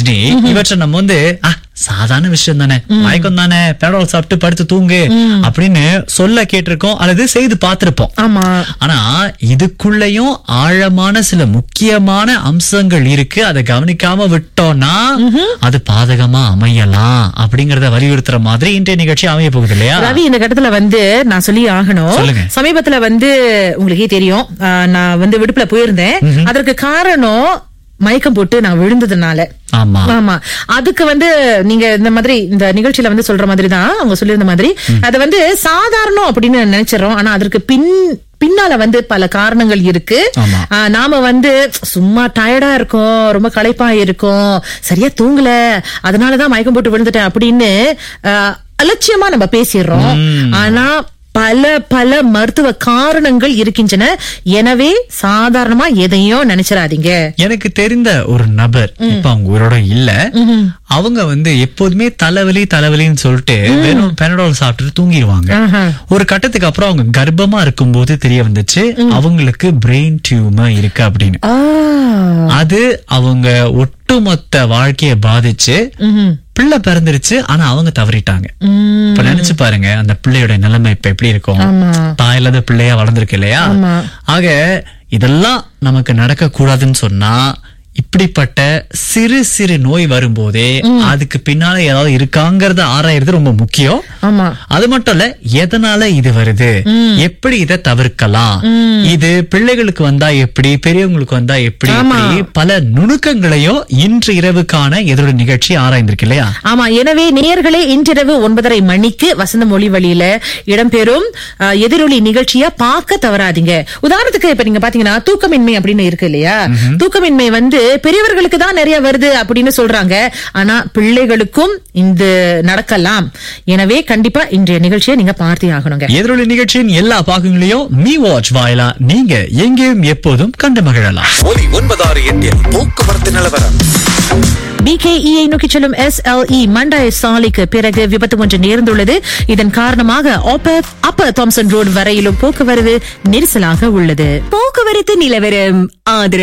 ரஜினி இவற்றை நம்ம வந்து "ஆ, சாதாரண விஷயம் தானே மயக்கம் தானே பேரோல் சாப்பிட்டு படுத்து தூங்கு அப்படின்னு சொல்ல கேட்டிருக்கோம் அல்லது செய்து பார்த்திருப்போம் ஆமா ஆனா இதுக்குள்ளயும் ஆழமான சில முக்கியமான அம்சங்கள் இருக்கு அதை கவனிக்காம விட்டோம்னா அது பாதகமா அமையலாம் அப்படிங்கறத வலியுறுத்துற மாதிரி இன்றைய நிகழ்ச்சி அமைய போகுது இல்லையா ரவி இந்த கட்டத்துல வந்து நான் சொல்லி ஆகணும் சொல்லுங்க. சமீபத்துல வந்து உங்களுக்கே தெரியும் ஆஹ், நான் வந்து விடுப்புல போயிருந்தேன் அதற்கு காரணம் மயக்கம் போட்டு நான் விழுந்ததுனால ஆமா ஆமா அதுக்கு வந்து நீங்க இந்த மாதிரி இந்த நிகழ்ச்சியில வந்து சொல்ற மாதிரி தான் அவங்க சொல்லியிருந்த மாதிரி அது வந்து சாதாரணம் அப்படின்னு நினைச்சிடறோம் ஆனா அதற்கு பின் பின்னால வந்து பல காரணங்கள் இருக்கு ஆமா. ஆ, நாம வந்து சும்மா டயர்டா இருக்கோம் ரொம்ப களைப்பா இருக்கோம் சரியா தூங்கல அதனாலதான் மயக்கம் போட்டு விழுந்துட்டேன் அப்படின்னு ஆ, அலட்சியமா நம்ம பேசிடுறோம் ஆனா பல பல மருத்துவ காரணங்கள் இருக்கின்றன எனவே சாதாரணமா எதையும் நினைச்சிடாதீங்க எனக்கு தெரிந்த ஒரு நபர் இப்ப அவங்க உயிரோட இல்ல அவங்க வந்து எப்போதுமே தலைவலி தலைவலின்னு சொல்லிட்டு வெறும் பெனடால் சாப்பிட்டுட்டு தூங்கிடுவாங்க ஆஹா. ஒரு கட்டத்துக்கு அப்புறம் அவங்க கர்ப்பமா இருக்கும்போது தெரிய வந்துச்சு அவங்களுக்கு பிரெயின் டியூமர் இருக்கு அப்படின்னு ஆ. அது அவங்க ஒட்டுமொத்த வாழ்க்கைய பாதிச்சு ம்ஹும். பிள்ளை பிறந்துருச்சு ஆனா அவங்க தவறிட்டாங்க ம். இப்ப நினைச்சு பாருங்க அந்த பிள்ளையோட நிலைமை இப்ப எப்படி இருக்கும் ஆமா. தாய் இல்லாத பிள்ளையா வளர்ந்துருக்கு இல்லையா ஆமா. ஆக இதெல்லாம் நமக்கு நடக்க கூடாதுன்னு சொன்னா இப்படிப்பட்ட சிறு சிறு நோய் வரும்போதே அதுக்கு பின்னால ஏதாவது இருக்காங்கறத ஆராயறது ரொம்ப முக்கியம் ஆமா அது மட்டும் இல்ல எதனால இது வருது எப்படி இதை தவிர்க்கலாம் இது பிள்ளைகளுக்கு வந்தா எப்படி பெரியவங்களுக்கு வந்தா எப்படி இப்படி பல நுணுக்கங்களையும் இன்று இரவுக்கான எதிரொலி நிகழ்ச்சி ஆராய்ந்திருக்கு இல்லையா ஆமா எனவே நேயர்களே இன்றிரவு ஒன்பதரை மணிக்கு வசந்த மொழி வழியில இடம்பெறும் அஹ், எதிரொலி நிகழ்ச்சியா பார்க்க தவறாதீங்க உதாரணத்துக்கு இப்ப நீங்க பாத்தீங்கன்னா தூக்கமின்மை அப்படின்னு இருக்கு இல்லையா தூக்கமின்மை வந்து பெரியவர்களுக்கு தான் நிறைய வருது அப்படின்னு சொல்றாங்க ஆனா பிள்ளைகளுக்கும் இந்த நடக்கலாம் எனவே கண்டிப்பா இன்றைய நிகழ்ச்சியை நீங்க பார்த்தே ஆகணுங்க எதிரொலி நிகழ்ச்சியின் எல்லா பாகங்களையும் மீ வாட்ச் வாயிலா நீங்க எங்கேயும் எப்போதும் கண்டு மகிழலாம் ஒலி ஒன்பதாறு எட்டில் போக்குவரத்து நிலவரம் பிகேஇயை நோக்கி செல்லும் எஸ்எல்இ மண்டாய் சாலைக்கு பிறகு விபத்து ஒன்று நேர்ந்துள்ளது இதன் காரணமாக ஆப்பர் அப்பர் தாம்சன் ரோடு வரையிலும் போக்குவரத்து நெரிசலாக உள்ளது போக்குவரத்து நிலவரம் ஆதரவு